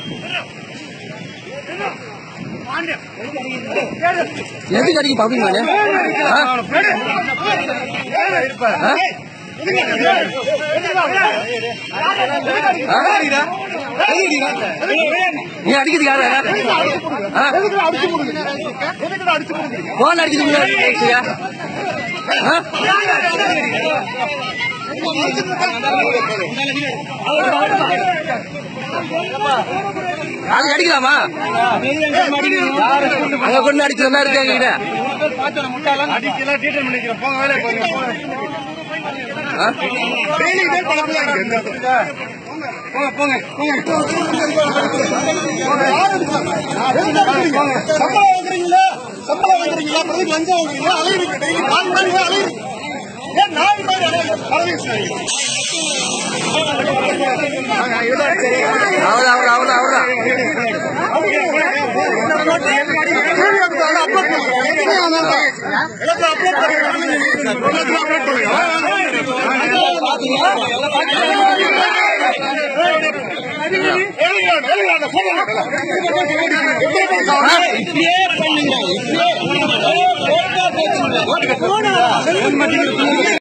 எதுக்கு அடிக்க பாப்பீங்க நீ அடிக்கிறது யாரு போன் அடிக்கிறது அது அடிக்கலாமா அங்க கொண்டு அடிச்சிருந்தா இருக்காங்க கிட்ட அடிக்கலாம் ட்ரீட்மெண்ட் பண்ணிக்கிறேன் போங்க வேலையை போங்க ஆ? டெய்லி இதே பழக்கம் தான் இருக்கு இந்த இடத்துல. போங்க போங்க போங்க சம்பளம் வாங்குறீங்களா சம்பளம் வாங்குறீங்களா பிரதி லஞ்சம் வாங்குறீங்களா அலையிறீங்க டெய்லி நாலு மணி நேரம் அலையிறீங்க ஏன் நாலு மணி நேரம் அலையிறீங்க அவர்தான் அவர்தான் அவர்தான் அவர்தான் இப்படியே பண்ணுங்க இப்படியே